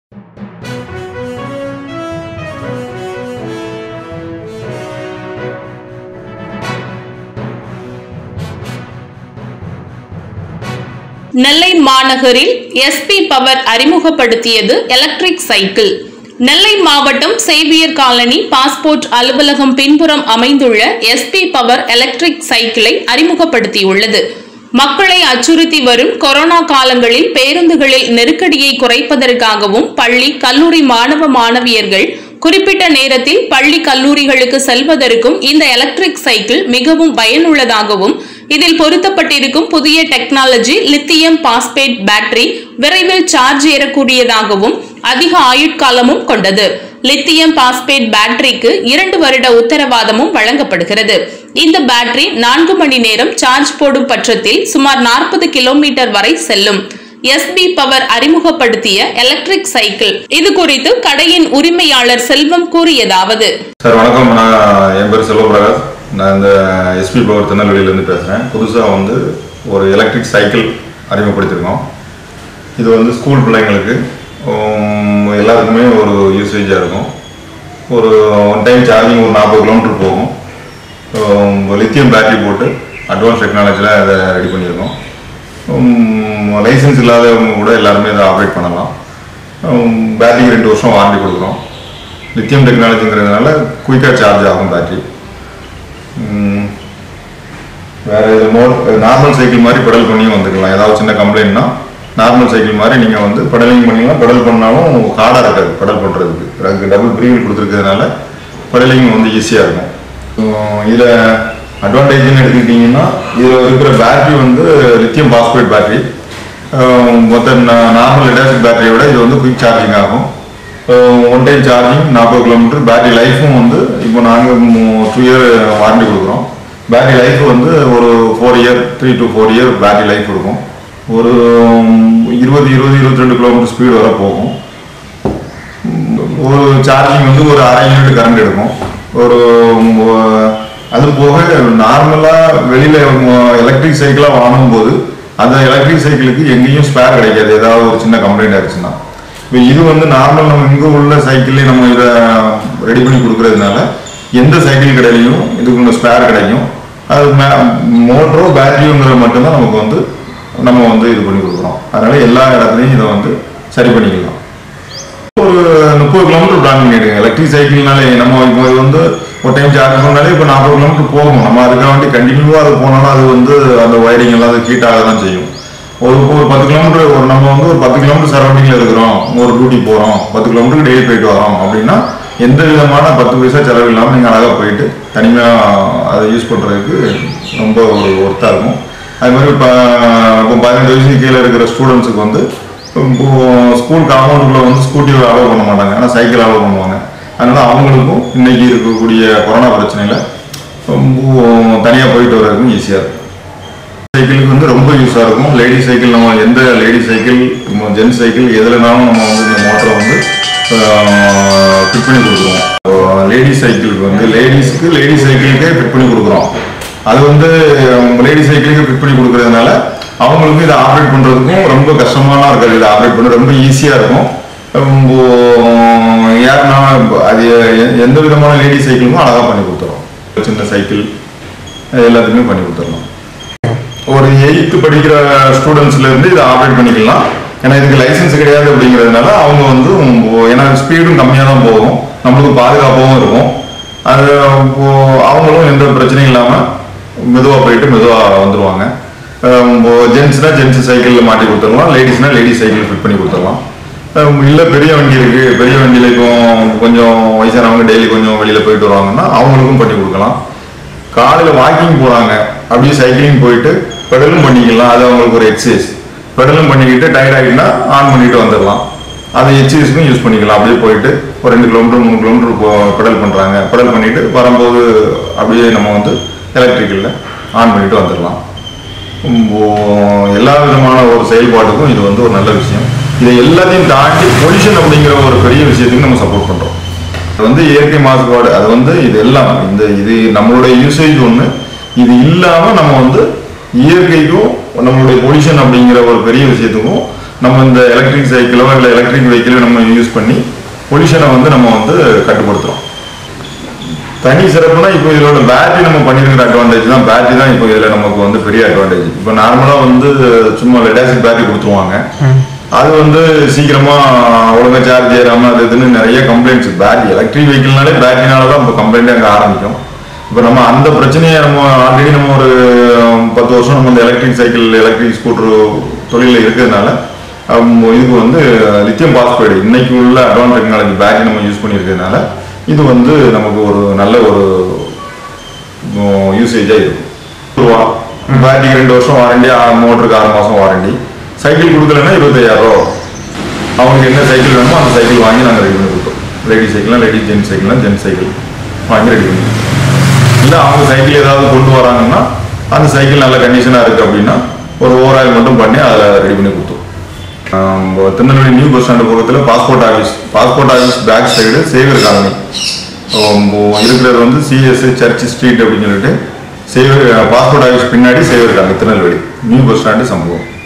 நெல்லை மாநகரில் SP power அறிமுகப்படுத்தியது electric cycle Nellai மாவட்டம் சேவியர் காலனி பாஸ்போர்ட் அலுவலகம் பின்புறம் அமைந்துள்ள எஸ்பி பவர் எலக்ட்ரிக் சைக்கிளை அறிமுகப்படுத்தியுள்ளது மக்களை அச்சுறுத்தி வரும் கொரோனா காலங்களில் பேருந்துகளில் நெருக்கடியை குறைப்பதற்காகவும் பள்ளி கல்லூரி மாணவ மாணவியர்கள் குறிப்பிட்ட நேரத்தில் பள்ளி கல்லூரிகளுக்கு செல்வதற்கும் இந்த எலக்ட்ரிக் சைக்கிள் மிகவும் பயனுள்ளதாகவும் இதில் பொருத்தப்பட்டிருக்கும் புதிய டெக்னாலஜி லித்தியம் பாஸ்பேட் பேட்டரி விரைவில் சார்ஜ் ஏறக்கூடியதாகவும் அதிக ஆயுட்காலமும் கொண்டது லித்தியம் பாஸ்பேட் பேட்டரிக்கு இரண்டு வருட உத்தரவாதமும் வழங்கப்படுகிறது இந்த பேட்டரி நான்கு மணி நேரம் சார்ஜ் போடும் பட்சத்தில் சுமார் நாற்பது கிலோமீட்டர் வரை செல்லும் எஸ்பி பவர் அறிமுகப்படுத்திய எலக்ட்ரிக் சைக்கிள் இது குறித்து கடையின் உரிமையாளர் செல்வம் கூறியதாவது சார் வணக்கம் நான் என் பேர் செல்வபிரகாஷ் நான் இந்த எஸ்பி பவர் திருநெல்வேலியிலேருந்து பேசுகிறேன் புதுசாக வந்து ஒரு எலக்ட்ரிக் சைக்கிள் அறிமுகப்படுத்தியிருக்கோம் இது வந்து ஸ்கூல் பிள்ளைங்களுக்கு உம், எல்லாருக்குமே ஒரு யூசேஜாக இருக்கும் ஒரு ஒன் டைம் சார்ஜிங் ஒரு நாற்பது கிலோமீட்டர் போகும் லித்தியம் பேட்டரி போட்டு அட்வான்ஸ் டெக்னாலஜியில் அதை ரெடி பண்ணியிருக்கோம் லைசன்ஸ் இல்லாதவங்க கூட எல்லாருமே இதை ஆப்ரேட் பண்ணலாம் பேட்டரிக்கு ரெண்டு வருஷம் வாரண்டி கொடுக்குறோம் லித்தியம் டெக்னாலஜிங்கிறதுனால குயிக்காக சார்ஜ் ஆகும் பேட்டரி வேற இது மோட் நார்மல் சைக்கிள் மாதிரி பெடல் பண்ணியும் வந்துக்கலாம் ஏதாவது சின்ன கம்ப்ளைண்ட்னா நார்மல் சைக்கிள் மாதிரி நீங்கள் வந்து பெடலிங் பண்ணிக்கலாம் பெடல் பண்ணாலும் ஹார்டாக இருக்காது பெடல் பண்ணுறதுக்கு அதுக்கு டபுள் ப்ரீவில் கொடுத்துருக்கிறதுனால பெடலிங் வந்து ஈஸியாக இருக்கும் இதில் அட்வான்டேஜ்னு எடுத்துக்கிட்டிங்கன்னா இதில் இருக்கிற பேட்டரி வந்து லித்தியம் பாஸ்பேட் பேட்டரி மொத்த நார்மல் லெடாசிக் பேட்டரியை விட இது வந்து குயிக் சார்ஜிங் ஆகும் ஒன் டைம் சார்ஜிங் நாற்பது கிலோமீட்டர் பேட்டரி லைஃபும் வந்து இப்போ நாங்கள் டூ இயர் வாரண்டி கொடுக்குறோம் பேட்டரி லைஃப் வந்து ஒரு four year three to four year battery life இருக்கும் ஒரு இருபது இருபது இருபத்தி ரெண்டு கிலோமீட்டர் ஸ்பீடு வரை போகும் ஒரு சார்ஜிங் வந்து ஒரு அரை யூனிட் கரண்ட் எடுக்கும் ஒரு உம், அது போக நார்மலாக வெளியில் எலக்ட்ரிக் சைக்கிளாக வாங்கும்போது அந்த எலக்ட்ரிக் சைக்கிளுக்கு எங்கேயும் ஸ்பேர் கிடைக்காது ஏதாவது ஒரு சின்ன கம்ப்ளைண்ட் ஆயிடுச்சுன்னா இப்போ இது வந்து நார்மல் நம்ம இங்கே உள்ள சைக்கிள்லேயே நம்ம இதை ரெடி பண்ணி கொடுக்கறதுனால எந்த சைக்கிள் கடையிலையும் இதுக்கு ஸ்பேர் கிடைக்கும் அது மோட்டரோ பேட்டரியோங்கிறது மட்டும்தான் நமக்கு வந்து நம்ம வந்து இது பண்ணி கொடுக்குறோம் அதனால எல்லா இடத்துலையும் இதை வந்து சரி பண்ணிக்கலாம் ஒரு முப்பது கிலோமீட்டர் பிளான் பண்ணிடுங்க எலக்ட்ரிக் சைக்கிள்னாலே நம்ம இப்போ இது வந்து ஒரு டைம் சார்ஜ் பண்ணாலே இப்போ நாற்பது கிலோமீட்டர் போகும் நம்ம அதுக்காக வேண்டி கண்டினியூவாக அது போனாலும் அது வந்து அந்த ஒயரிங் எல்லாம் அது ஹீட் ஆக தான் செய்யும் ஒரு ஒரு பத்து கிலோமீட்டர் ஒரு நம்ம வந்து ஒரு பத்து கிலோமீட்டர் சரௌண்டிங்கில் இருக்கிறோம் ஒரு டியூட்டி போகிறோம் பத்து கிலோமீட்டருக்கு டெய்லி போயிட்டு வரோம் அப்படின்னா எந்த விதமான பத்து பைசா செலவு இல்லாமல் நீங்கள் அழகாக போயிட்டு தனிமையாக அதை யூஸ் பண்ணுறதுக்கு ரொம்ப ஒரு ஒர்த்தாக இருக்கும் அது மாதிரி இப்போ இப்போ பதினெட்டு வயசுக்கு கீழே இருக்கிற ஸ்டூடெண்ட்ஸுக்கு வந்து இப்போ ஸ்கூல் காம்பவுண்டுக்குள்ள வந்து ஸ்கூட்டி அலோவ் பண்ண மாட்டாங்க ஆனால் சைக்கிள் அலோவ் பண்ணுவாங்க அதனால அவங்களுக்கும் இன்னைக்கு இருக்கக்கூடிய கொரோனா பிரச்சனையில தனியாக போயிட்டு வர்றதுக்கும் ஈஸியாக இருக்கும் சைக்கிளுக்கு வந்து ரொம்ப யூஸாக இருக்கும் லேடி சைக்கிள் நம்ம எந்த லேடி சைக்கிள் ஜென்ஸ் சைக்கிள் எதுலனாலும் நம்ம வந்து இந்த மோட்டரை வந்து ஃபிட் பண்ணி கொடுக்குறோம் லேடி சைக்கிளுக்கு வந்து லேடிஸ்க்கு லேடி சைக்கிளுக்கே ஃபிட் பண்ணி கொடுக்குறோம் அது வந்து லேடி சைக்கிளுக்கு ஃபிட் பண்ணி கொடுக்கறதுனால அவங்களுக்கும் இதை ஆப்ரேட் பண்ணுறதுக்கும் ரொம்ப கஷ்டமான இருக்காது இதை ஆப்ரேட் பண்ண ரொம்ப ஈஸியாக இருக்கும் ரொம்ப யாருன்னா அது எ- எந்த விதமான லேடி சைக்கிளுக்கும் அழகாக பண்ணி கொடுத்துறோம் சின்ன சைக்கிள் எல்லாத்துக்குமே பண்ணி கொடுத்துடலாம் ஒரு எயித்து படிக்கிற ஸ்டூடெண்ட்ஸ்ல இருந்து இதை ஆப்ரேட் பண்ணிக்கலாம் ஏன்னா இதுக்கு லைசன்ஸ் கிடையாது அப்படிங்கிறதுனால அவங்க வந்து உம், ஏன்னா ஸ்பீடும் கம்மியாக தான் போகும் நம்மளுக்கு பாதுகாப்பாகவும் இருக்கும் அது இப்போ அவங்களும் எந்த பிரச்சனையும் இல்லாமல் மெதுவாக போயிட்டு மெதுவாக வந்துருவாங்க ஜென்ட்ஸ்னா ஜென்ட்ஸ் சைக்கிளில் மாட்டி கொடுத்துடலாம் லேடிஸ்னா லேடிஸ் சைக்கிள் ஃபிட் பண்ணி கொடுத்துடலாம் இல்லை பெரிய வண்டி இருக்கு பெரிய வண்டியில் இப்போ கொஞ்சம் வயசானவங்க டெய்லி கொஞ்சம் வெளியில் போயிட்டு வருவாங்கன்னா அவங்களுக்கும் பண்ணி கொடுக்கலாம் காலையில் வாக்கிங் போகிறாங்க அப்படியே சைக்கிளிங் போயிட்டு பெடலும் பண்ணிக்கலாம் அது அவங்களுக்கு ஒரு எக்ஸசைஸ் பெடலும் பண்ணிக்கிட்டு டயர்ட் ஆகிட்டுனா ஆன் பண்ணிட்டு வந்துடலாம் அதை எக்ஸசைஸ்க்கும் யூஸ் பண்ணிக்கலாம் அப்படியே போயிட்டு ஒரு ரெண்டு கிலோமீட்டர் மூணு கிலோமீட்டர் பெடல் பண்ணுறாங்க பெடல் பண்ணிட்டு வரும்போது அப்படியே நம்ம வந்து எலக்ட்ரிக்கலில் ஆன் பண்ணிட்டு வந்துடலாம் உம், ஓ- எல்லா விதமான ஒரு செயல்பாட்டுக்கும் இது வந்து ஒரு நல்ல விஷயம் இதை எல்லாத்தையும் தாண்டி பொல்யூஷன் அப்படிங்கிற ஒரு பெரிய விஷயத்துக்கு நம்ம சப்போர்ட் பண்றோம் அது வந்து இயற்கை மாசுபாடு அது வந்து இது எல்லாம் இந்த இது நம்மளுடைய யூசேஜ் ஒன்று இது இல்லாம நம்ம வந்து இயற்கைக்கும் நம்மளுடைய பொல்யூஷன் அப்படிங்கிற ஒரு பெரிய விஷயத்துக்கும் நம்ம இந்த எலக்ட்ரிக் சைக்கிளோ இல்லை எலக்ட்ரிக் வெஹிக்கிளோ நம்ம யூஸ் பண்ணி பொல்யூஷனை வந்து நம்ம வந்து கட்டுப்படுத்துறோம் தனி சிறப்புனா இப்போ இதோட பேட்டரி நம்ம பண்ணிருக்கிற அட்வான்டேஜ் தான் பேட்டரி தான் இப்போ இதுல நமக்கு வந்து பெரிய அட்வான்டேஜ் இப்போ நார்மலா வந்து சும்மா லெடாசிக் பேட்டரி கொடுத்துருவாங்க அது வந்து சீக்கிரமா ஒழுங்கா சார்ஜ் ஏறாம அது இதுன்னு நிறைய கம்ப்ளைண்ட்ஸ் பேட்டரி எலக்ட்ரிக் வெஹிக்கிள்னாலே பேட்டரினால தான் இப்போ கம்ப்ளைண்ட் அங்கே ஆரம்பிக்கும் இப்போ நம்ம அந்த பிரச்சனையை நம்ம ஆல்ரெடி நம்ம ஒரு பத்து வருஷம் நம்ம இந்த எலக்ட்ரிக் சைக்கிள் எலக்ட்ரிக் ஸ்கூட்டர் தொழிலில் இருக்கிறதுனால ஹம், இதுக்கு வந்து லித்தியம் பாஸ்பேட் இன்னைக்கு உள்ள அட்வான்ஸ் டெக்னாலஜி பேட்டரி நம்ம யூஸ் பண்ணியிருக்கிறதுனால இது வந்து நமக்கு ஒரு நல்ல ஒரு யூசேஜாக இருக்கும் ரூபா பேட்டரிக்கு ரெண்டு வருஷம் வாரண்டி மோட்டருக்கு ஆறு மாதம் வாரண்டி சைக்கிள் கொடுக்கலன்னா இருபத்தையாயிரம் ரூபா வரும். அவங்களுக்கு என்ன சைக்கிள் வேணுமோ அந்த சைக்கிள் வாங்கி நாங்கள் ரெடி பண்ணி கொடுத்தோம் லேடி சைக்கிள்னா லேடி ஜென்ட் சைக்கிள்னா ஜென்ட் சைக்கிள் வாங்கி ரெடி பண்ணி கொடுத்தோம். இல்லை அவங்க சைக்கிள் ஏதாவது கொண்டு வராங்கன்னா அந்த சைக்கிள் நல்ல கண்டிஷனாக இருக்குது அப்படின்னா ஒரு ஓவராயில் மட்டும் பண்ணி அதில் ரெடி பண்ணி கொடுத்தோம் ஆம், இப்போ திருநெல்வேலி நியூ பஸ் ஸ்டாண்டு பக்கத்தில் passport office passport office back side Xavier colony ஆம், இப்போ இருக்கிறது வந்து சிஎஸ் சர்ச் ஸ்ட்ரீட் அப்படின்னு சொல்லிட்டு சேவர் பாஸ்போர்ட் ஆஃபீஸ் பின்னாடி Xavier colony Tirunelveli new bus stand சம்பவம்